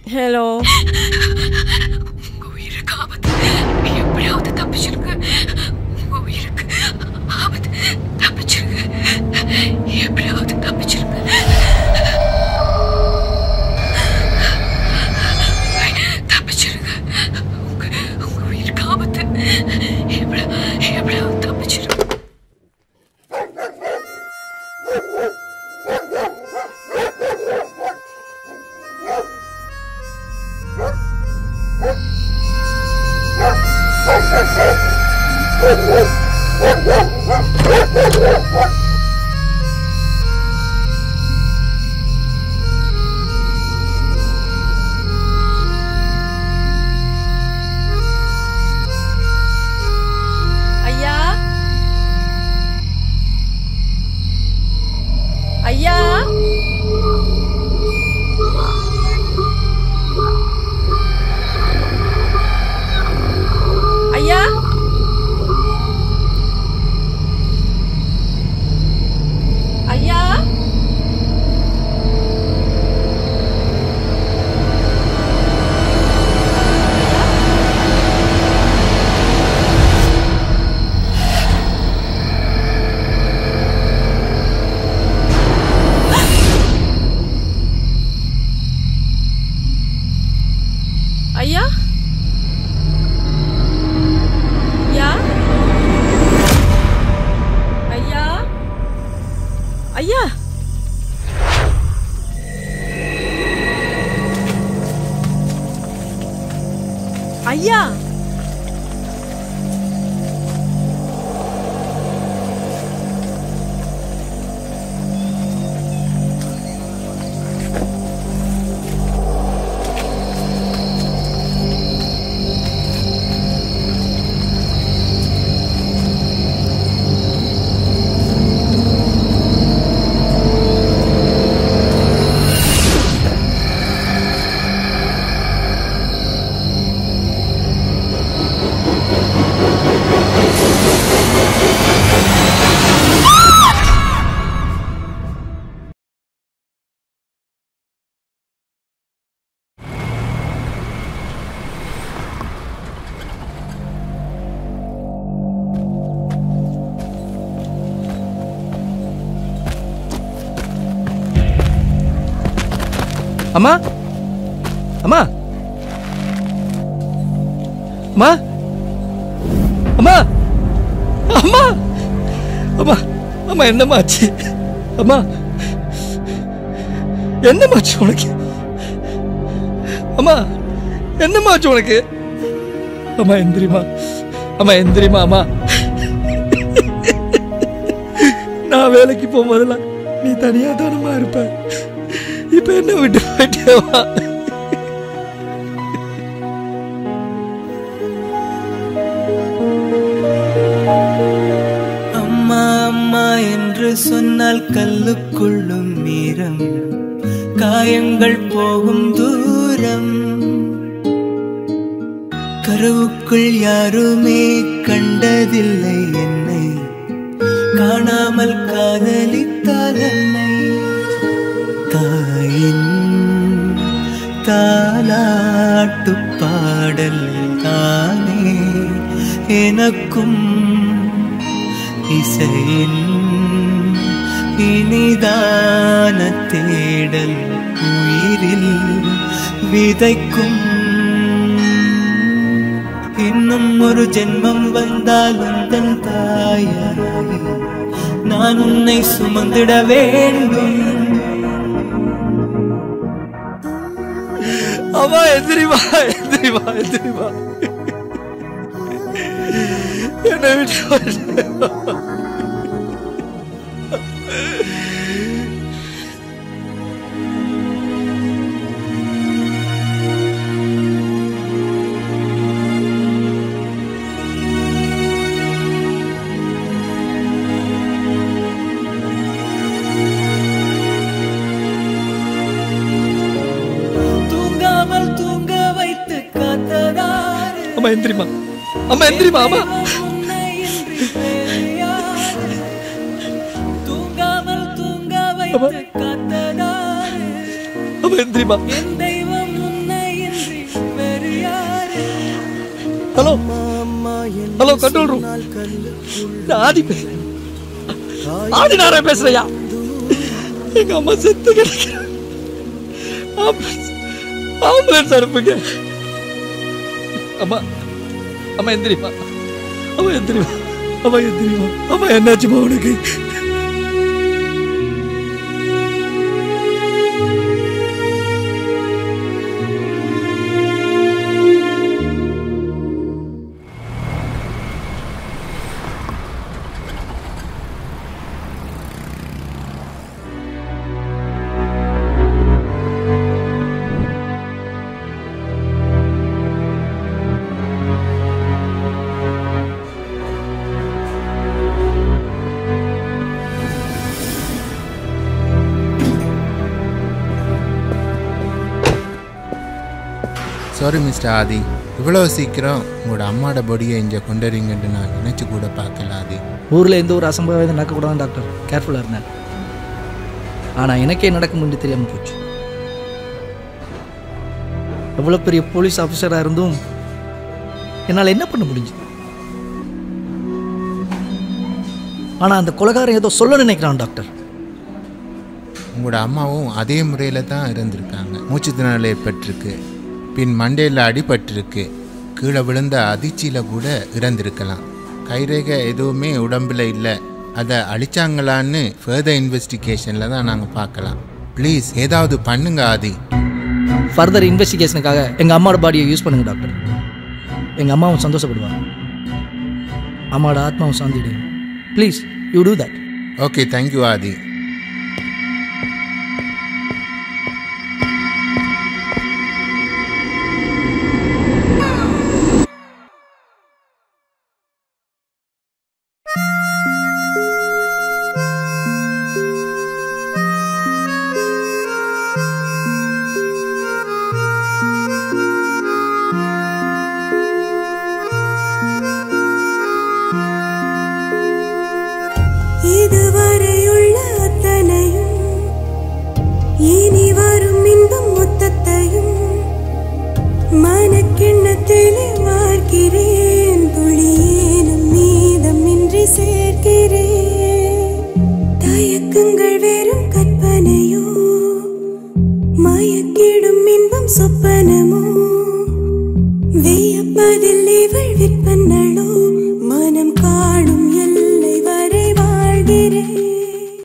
Hello உங்க உயிருக்கு ஆபத்து எப்படியாவது தப்பிச்சிருங்க உங்க உயிருக்கு ஆபத்து தப்பிச்சிருங்க எப்படியாவது தப்பிச்சிருங்க தப்பிச்சிருங்க உங்க உங்க உயிருக்கு ஆபத்து எப்படி எப்படியாவது தப்பிச்சிருங்க ஐயா ஐயா ஐயா ஐயா ஐயா ஐயா ஐயா ஐயா ஐயா அம்மா அம்மா அம்மா அம்மா அம்மா அம்மா அம்மா என்னம்மா ஆச்சு அம்மா என்னம்மா ஆச்சு உனக்கு அம்மா என்னம்மா ஆச்சு உனக்கு அம்மா எந்திரிமா அம்மா எந்திரிமா அம்மா நான் வேலைக்கு போகும்போதெல்லாம் நீ தனியா தானமா இருப்ப இப்ப என்ன விட்டு போயிட்டேவா அம்மா அம்மா என்று சொன்னால் கல்லுக்குள்ளும் மீறம் காயங்கள் போகும் தூரம் கருவுக்குள் யாருமே கண்டதில்லை என்னை காணாமல் காதலித்தால் என்னை தாயின் தாலாட்டு பாடல் தானே எனக்கும் இசையின் இனிதான தேடல் உயிரில் விதைக்கும் இன்னும் ஒரு ஜென்மம் வந்தால் உந்தன் தாயாய் நான் உன்னை சுமந்திட வேண்டும் அம்மா எந்திரிமா எந்திரிமா எந்திரிமா என்னை விட்டு போயிட்டேவா? தூங்காமல் தூங்க வைத்து காத்ததாரு அம்மா எந்திரிமா அம்மா எந்திரிமா அம்மா தூங்காமல் தூங்க வைத்து காத்ததாரு அம்மா எந்திரிமா என் தெய்வம் உன்னை ஹலோ ஹலோ கண்ட்ரோல் ரூம் நான் ஆதி பேசுறேன் ஆதி நாராயண் பேசுறையா எங்க அம்மா செத்து கிடக்குறா ஆம்புலன்ஸ் ஆம்புலன்ஸ் அனுப்புங்க அம்மா அம்மா எந்திரிப்பா அம்மா எந்திரிப்பா அம்மா எந்திரிப்பா அம்மா என்னாச்சுமா உனக்கு சாரி மிஸ்டர் ஆதி இவ்வளோ சீக்கிரம் உங்களோட அம்மாவோட பொடியை இங்கே கொண்டுறீங்கன்னு நான் நினச்சி கூட பார்க்கல ஆதி ஊரில் எந்த ஒரு அசம்பாவிதம் நடக்கக்கூடாது டாக்டர் கேர்ஃபுல்லாக இருந்தேன் ஆனால் எனக்கே நடக்க முடிஞ்சு தெரியாமல் போச்சு எவ்வளோ பெரிய போலீஸ் ஆஃபீஸராக இருந்தும் என்னால் என்ன பண்ண முடிஞ்சுது ஆனால் அந்த கொலகாரன் ஏதோ சொல்ல நினைக்கிறான் டாக்டர் உங்களோட அம்மாவும் அதே முறையில் தான் இருந்திருக்காங்க மூச்சு திணறல் ஏற்பட்டிருக்கு பின் மண்டையில் அடிபட்டிருக்கு கீழே விழுந்த அதிர்ச்சியில் கூட இறந்திருக்கலாம் கைரேகை எதுவுமே உடம்புல இல்லை அதை அழிச்சாங்களான்னு ஃபர்தர் இன்வெஸ்டிகேஷனில் தான் நாங்கள் பார்க்கலாம் ப்ளீஸ் ஏதாவது பண்ணுங்க ஆதி ஃபர்தர் இன்வெஸ்டிகேஷனுக்காக எங்கள் அம்மாவோட பாடியை யூஸ் பண்ணுங்க டாக்டர் எங்கள் அம்மாவும் சந்தோஷப்படுவாங்க அம்மாவோட ஆத்மாவும் சாந்திடுங்க please you do that okay thank you ஆதி இதுவரையுள்ள அத்தனையும் இனி வரும் இன்பம் மொத்தத்தையும் மனக்கிண்ணத்திலே வார்க்கிறேன் துளியேனும் மீதம் இன்றி சேர்க்கிறேன் தயக்கங்கள் வெறும் கற்பனையோ மயக்கிடும் இன்பம் சொப்பனை